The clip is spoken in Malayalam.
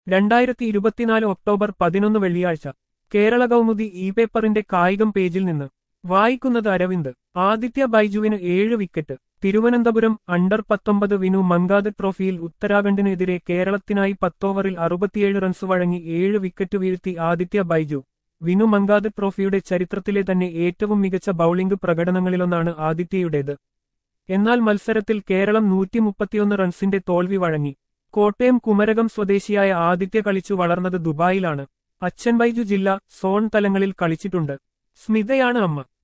രണ്ടായിരത്തി ഇരുപത്തിനാല് ഒക്ടോബർ പതിനൊന്ന് വെള്ളിയാഴ്ച കേരള കൗമുദി ഇ പേപ്പറിന്റെ കായികം പേജിൽ നിന്ന് വായിക്കുന്നത് അരവിന്ദ് ആദിത്യ ബൈജുവിന് ഏഴ് വിക്കറ്റ് തിരുവനന്തപുരം അണ്ടർ പത്തൊമ്പത് വിനു മങ്കാദ് ട്രോഫിയിൽ ഉത്തരാഖണ്ഡിനെതിരെ കേരളത്തിനായി പത്തോവറിൽ അറുപത്തിയേഴ് റൺസ് വഴങ്ങി ഏഴ് വിക്കറ്റ് വീഴ്ത്തി ആദിത്യ ബൈജു വിനു മങ്കാദ് ട്രോഫിയുടെ ചരിത്രത്തിലെ തന്നെ ഏറ്റവും മികച്ച ബൌളിംഗ് പ്രകടനങ്ങളിലൊന്നാണ് ആദിത്യയുടേത് എന്നാൽ മത്സരത്തിൽ കേരളം നൂറ്റിമുപ്പത്തിയൊന്ന് റൺസിന്റെ തോൽവി വഴങ്ങി കോട്ടയം കുമരകം സ്വദേശിയായ ആദിത്യ കളിച്ചു വളർന്നത് ദുബായിലാണ് അച്ഛൻ ബൈജു ജില്ല സോൺ തലങ്ങളിൽ കളിച്ചിട്ടുണ്ട് സ്മിതയാണ് അമ്മ